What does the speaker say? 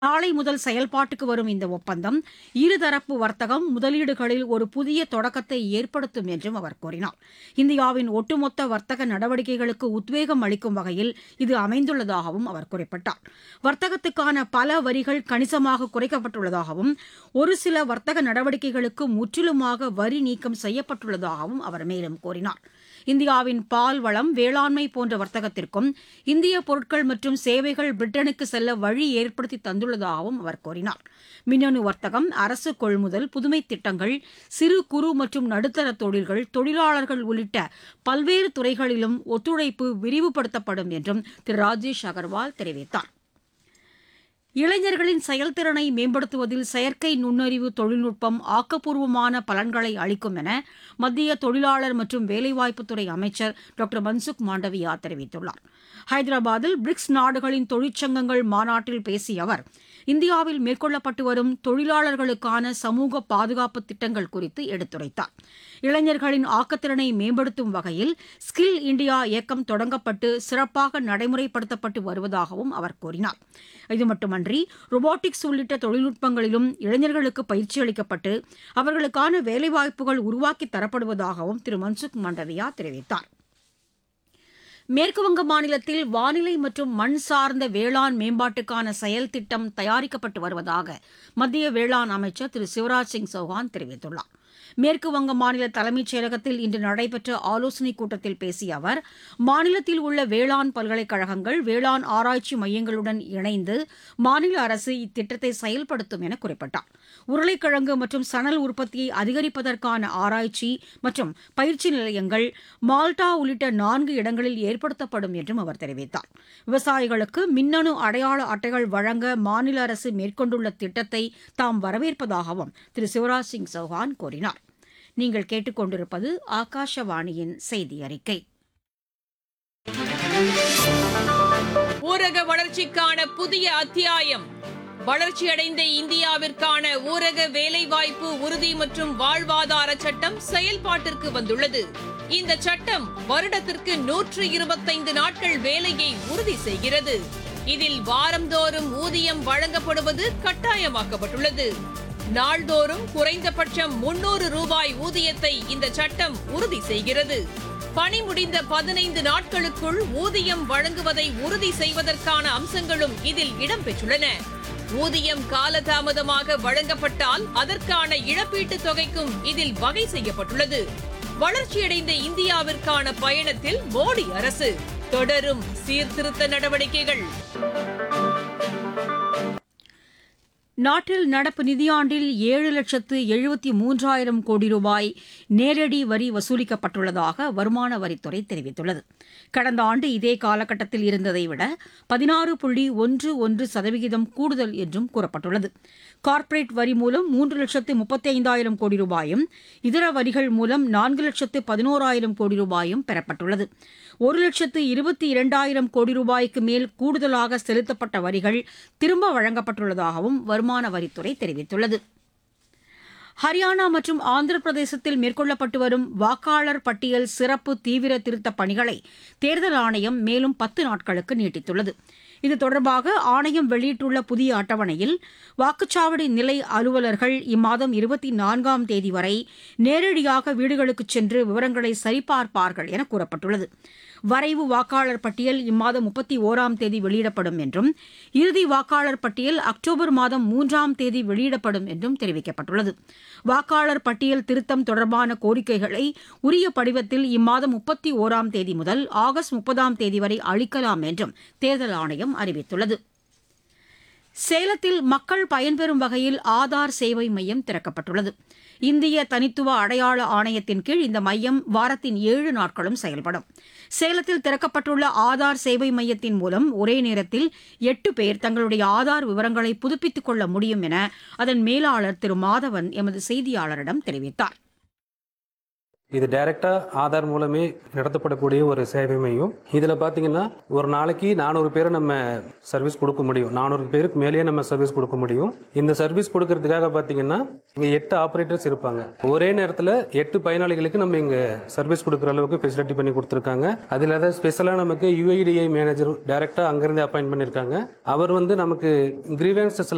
நாளை முதல் செயல்பாட்டுக்கு வரும் இந்த ஒப்பந்தம் இருதரப்பு வர்த்தகம் முதலீடுகளில் ஒரு புதிய தொடக்கத்தை ஏற்படுத்தும் என்றும் அவர் கூறினார் இந்தியாவின் ஒட்டுமொத்த வர்த்தக நடவடிக்கைகளுக்கு உத்வேகம் அளிக்கும் வகையில் இது அமைந்துள்ளதாகவும் அவர் குறிப்பிட்டார் வர்த்தகத்துக்கான பல வரிகள் கணிசமாக குறைக்கப்பட்டுள்ளதாகவும் ஒரு சில வர்த்தக நடவடிக்கைகளுக்கு முற்றிலுமாக வரி நீக்கம் செய்யப்பட்டுள்ளதாகவும் அவர் மேலும் கூறினார் இந்தியாவின் பால் வளம் வேளாண்மை போன்ற வர்த்தகத்திற்கும் இந்திய பொருட்கள் மற்றும் சேவைகள் பிரிட்டனுக்கு செல்ல வழி ஏற்படுத்தி தந்துள்ளதாகவும் அவர் கூறினார் மின்னணு வர்த்தகம் அரசு கொள்முதல் புதுமை திட்டங்கள் சிறு குறு மற்றும் நடுத்தர தொழில்கள் தொழிலாளர்கள் உள்ளிட்ட பல்வேறு துறைகளிலும் ஒத்துழைப்பு விரிவுபடுத்தப்படும் என்றும் திரு ராஜேஷ் அகர்வால் தெரிவித்தார் இளைஞர்களின் செயல்திறனை மேம்படுத்துவதில் செயற்கை நுண்ணறிவு தொழில்நுட்பம் ஆக்கப்பூர்வமான பலன்களை அளிக்கும் என மத்திய தொழிலாளர் மற்றும் வேலைவாய்ப்புத்துறை அமைச்சர் டாக்டர் மன்சுக் மாண்டவியா தெரிவித்துள்ளார் ஹைதராபாத்தில் பிரிக்ஸ் நாடுகளின் தொழிற்சங்கங்கள் மாநாட்டில் பேசிய அவர் இந்தியாவில் மேற்கொள்ளப்பட்டு வரும் தொழிலாளர்களுக்கான சமூக பாதுகாப்பு திட்டங்கள் குறித்து எடுத்துரைத்தார் இளைஞர்களின் ஆக்கத்திறனை மேம்படுத்தும் வகையில் ஸ்கில் இந்தியா இயக்கம் தொடங்கப்பட்டு சிறப்பாக நடைமுறைப்படுத்தப்பட்டு வருவதாகவும் அவர் கூறினார் இது மட்டுமன்றி ரொபாட்டிக்ஸ் உள்ளிட்ட தொழில்நுட்பங்களிலும் இளைஞர்களுக்கு பயிற்சி அளிக்கப்பட்டு அவர்களுக்கான வேலைவாய்ப்புகள் உருவாக்கித் தரப்படுவதாகவும் திரு மன்சுக் மாண்டவியா தெரிவித்தார் மேற்குவங்க மாநிலத்தில் வானிலை மற்றும் மண் சார்ந்த வேளாண் மேம்பாட்டுக்கான செயல் திட்டம் தயாரிக்கப்பட்டு வருவதாக மத்திய வேளாண் அமைச்சர் திரு சிவராஜ் சிங் சௌஹான் தெரிவித்துள்ளார் மேற்கு வங்க மாநில தலைமைச் செயலகத்தில் இன்று நடைபெற்ற ஆலோசனைக் கூட்டத்தில் பேசிய அவர் மாநிலத்தில் உள்ள வேளாண் பல்கலைக்கழகங்கள் வேளாண் ஆராய்ச்சி மையங்களுடன் இணைந்து மாநில அரசு இத்திட்டத்தை செயல்படுத்தும் என குறிப்பிட்டார் உருளைக்கிழங்கு மற்றும் சணல் உற்பத்தியை அதிகரிப்பதற்கான ஆராய்ச்சி மற்றும் பயிற்சி நிலையங்கள் மால்டா உள்ளிட்ட நான்கு இடங்களில் ஏற்படுத்தப்படும் என்றும் அவர் தெரிவித்தார் விவசாயிகளுக்கு மின்னணு அடையாள அட்டைகள் வழங்க மாநில அரசு மேற்கொண்டுள்ள திட்டத்தை தாம் வரவேற்பதாகவும் திரு சிவராஜ் சிங் சௌஹான் கூறினார் நீங்கள் கேட்டுக்கொண்டிருப்பது ஆகாஷவாணியின் செய்தி அறிக்கை ஊரக வளர்ச்சிக்கான புதிய அத்தியாயம் வளர்ச்சியடைந்த இந்தியாவிற்கான ஊரக வேலைவாய்ப்பு உறுதி மற்றும் வாழ்வாதார சட்டம் செயல்பாட்டிற்கு வந்துள்ளது இந்த சட்டம் வருடத்திற்கு நூற்று இருபத்தைந்து நாட்கள் வேலையை உறுதி செய்கிறது இதில் வாரந்தோறும் ஊதியம் வழங்கப்படுவது கட்டாயமாக்கப்பட்டுள்ளது நாள்தோறும் குறைந்தபட்சம் முன்னூறு ரூபாய் ஊதியத்தை இந்த சட்டம் உறுதி செய்கிறது பணி முடிந்த பதினைந்து நாட்களுக்குள் ஊதியம் வழங்குவதை உறுதி செய்வதற்கான அம்சங்களும் இதில் இடம்பெற்றுள்ளன ஊதியம் காலதாமதமாக வழங்கப்பட்டால் அதற்கான இழப்பீட்டுத் தொகைக்கும் இதில் வகை செய்யப்பட்டுள்ளது வளர்ச்சியடைந்த இந்தியாவிற்கான பயணத்தில் மோடி அரசு தொடரும் சீர்திருத்த நடவடிக்கைகள் நாட்டில் நடப்பு நிதியாண்டில் ஏழு லட்சத்து எழுபத்தி மூன்றாயிரம் கோடி ரூபாய் நேரடி வரி வசூலிக்கப்பட்டுள்ளதாக வருமான வரித்துறை தெரிவித்துள்ளது கடந்த ஆண்டு இதே காலகட்டத்தில் இருந்ததை விட பதினாறு புள்ளி ஒன்று ஒன்று சதவிகிதம் கூடுதல் என்றும் கூறப்பட்டுள்ளது கார்ப்பரேட் வரி மூலம் மூன்று லட்சத்து முப்பத்தி ஐந்தாயிரம் கோடி ரூபாயும் இதர வரிகள் மூலம் நான்கு லட்சத்து பதினோராயிரம் கோடி ரூபாயும் பெறப்பட்டுள்ளது ஒரு லட்சத்து இருபத்தி இரண்டாயிரம் கோடி ரூபாய்க்கு மேல் கூடுதலாக செலுத்தப்பட்ட வரிகள் திரும்ப வழங்கப்பட்டுள்ளதாகவும் வருமான வரித்துறை தெரிவித்துள்ளது ஹரியானா மற்றும் ஆந்திர பிரதேசத்தில் மேற்கொள்ளப்பட்டு வரும் வாக்காளர் பட்டியல் சிறப்பு தீவிர திருத்தப் பணிகளை தேர்தல் ஆணையம் மேலும் பத்து நாட்களுக்கு நீட்டித்துள்ளது இது தொடர்பாக ஆணையம் வெளியிட்டுள்ள புதிய அட்டவணையில் வாக்குச்சாவடி நிலை அலுவலர்கள் இம்மாதம் இருபத்தி நான்காம் தேதி வரை நேரடியாக வீடுகளுக்குச் சென்று விவரங்களை சரிபார்ப்பார்கள் என கூறப்பட்டுள்ளது வரைவு வாக்காளர் பட்டியல் இம்மாதம் முப்பத்தி ஓராம் தேதி வெளியிடப்படும் என்றும் இறுதி வாக்காளர் பட்டியல் அக்டோபர் மாதம் மூன்றாம் தேதி வெளியிடப்படும் என்றும் தெரிவிக்கப்பட்டுள்ளது வாக்காளர் பட்டியல் திருத்தம் தொடர்பான கோரிக்கைகளை உரிய படிவத்தில் இம்மாதம் முப்பத்தி ஓராம் தேதி முதல் ஆகஸ்ட் முப்பதாம் தேதி வரை அளிக்கலாம் என்றும் தேர்தல் ஆணையம் அறிவித்துள்ளது சேலத்தில் மக்கள் பயன்பெறும் வகையில் ஆதார் சேவை மையம் திறக்கப்பட்டுள்ளது இந்திய தனித்துவ அடையாள ஆணையத்தின் கீழ் இந்த மையம் வாரத்தின் ஏழு நாட்களும் செயல்படும் சேலத்தில் திறக்கப்பட்டுள்ள ஆதார் சேவை மையத்தின் மூலம் ஒரே நேரத்தில் எட்டு பேர் தங்களுடைய ஆதார் விவரங்களை புதுப்பித்துக் கொள்ள முடியும் என அதன் மேலாளர் திரு மாதவன் எமது செய்தியாளரிடம் தெரிவித்தார் இது டைரெக்டாக ஆதார் மூலமே நடத்தப்படக்கூடிய ஒரு சேவை மையம் இதில் பார்த்தீங்கன்னா ஒரு நாளைக்கு நானூறு பேரை நம்ம சர்வீஸ் கொடுக்க முடியும் நானூறு பேருக்கு மேலேயே நம்ம சர்வீஸ் கொடுக்க முடியும் இந்த சர்வீஸ் கொடுக்கறதுக்காக பார்த்தீங்கன்னா இங்கே எட்டு ஆப்ரேட்டர்ஸ் இருப்பாங்க ஒரே நேரத்தில் எட்டு பயனாளிகளுக்கு நம்ம இங்கே சர்வீஸ் கொடுக்குற அளவுக்கு ஃபெசிலிட்டி பண்ணி கொடுத்துருக்காங்க அதில் ஏதாவது ஸ்பெஷலாக நமக்கு யுஐடிஐ மேனேஜர் டைரெக்டாக அங்கேருந்து அப்பாயின்ட் பண்ணியிருக்காங்க அவர் வந்து நமக்கு கிரீவன்சஸ்